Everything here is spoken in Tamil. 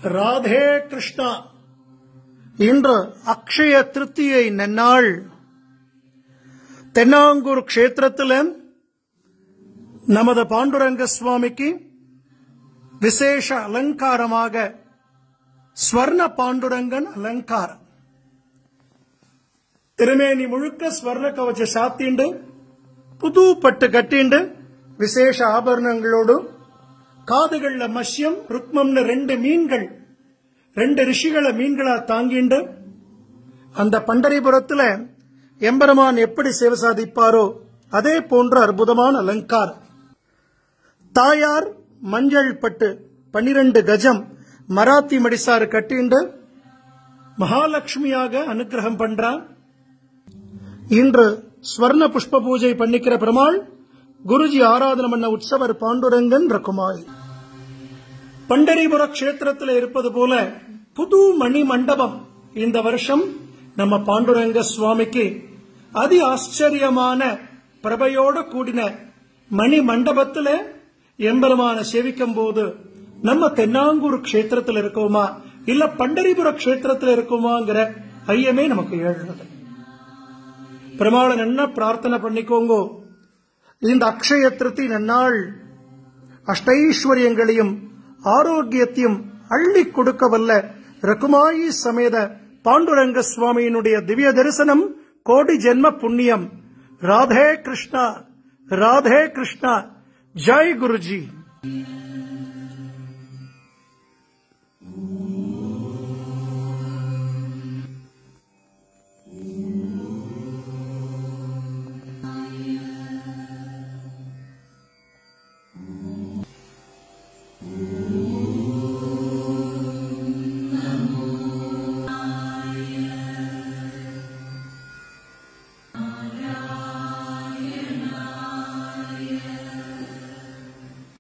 ராதே கிருஷ்ணா இன்று அக்ஷய திருத்தியை நன்னாள் தென்னாங்கூர் க்ஷேத்திரத்தில் நமது பாண்டுரங்க சுவாமிக்கு விசேஷ அலங்காரமாக ஸ்வர்ண பாண்டுரங்கன் அலங்காரம் திருமேனி முழுக்க ஸ்வர்ண கவச்ச சாத்திண்டு புது பட்டு கட்டிண்டு விசேஷ ஆபரணங்களோடு காதுகள்ல மஷ்யம் ருக்மம்னு ரெண்டு மீன்கள் ரெண்டு ரிஷிகளை மீன்களா தாங்கிண்டு அந்த பண்டரிபுரத்துல எம்பெருமான் எப்படி சேவை சாதிப்பாரோ அதே போன்ற அற்புதமான அலங்காரம் தாயார் மஞ்சள் பட்டு பன்னிரண்டு கஜம் மராத்தி மடிசாறு கட்டிண்டு மகாலட்சுமியாக அனுகிரகம் பண்றான் இன்று ஸ்வர்ண புஷ்ப பூஜை பண்ணிக்கிற பெருமாள் குருஜி ஆராதனை பண்ண உற்சவர் பாண்டுரங்கன் ரகுமாய் பண்டரிபுர கஷேத்திரத்தில் இருப்பது போல புது மணி மண்டபம் இந்த வருஷம் நம்ம பாண்டுரங்க சுவாமிக்கு அதி ஆச்சரியமான பிரபையோடு கூடின மணி மண்டபத்துல எம்பெருமான சேவிக்கும் போது நம்ம தென்னாங்கூர் கஷேத்திரத்தில் இருக்கோமா இல்ல பண்டரிபுர கஷேத்திரத்தில் இருக்கோமாங்கிற ஐயமே நமக்கு எழுது பெருமாளை நன்னா பிரார்த்தனை பண்ணிக்கோங்கோ இந்த அக்ஷய திருத்தி நன்னாள் அஷ்டைஸ்வரியங்களையும் ஆரோக்கியத்தையும் அள்ளி கொடுக்க வல்ல ரகுமாயி சமேத பாண்டுரங்க சுவாமியினுடைய திவ்ய தரிசனம் கோடி ஜென்ம புண்ணியம் ராதே கிருஷ்ணா ராதே கிருஷ்ணா ஜெய் குருஜி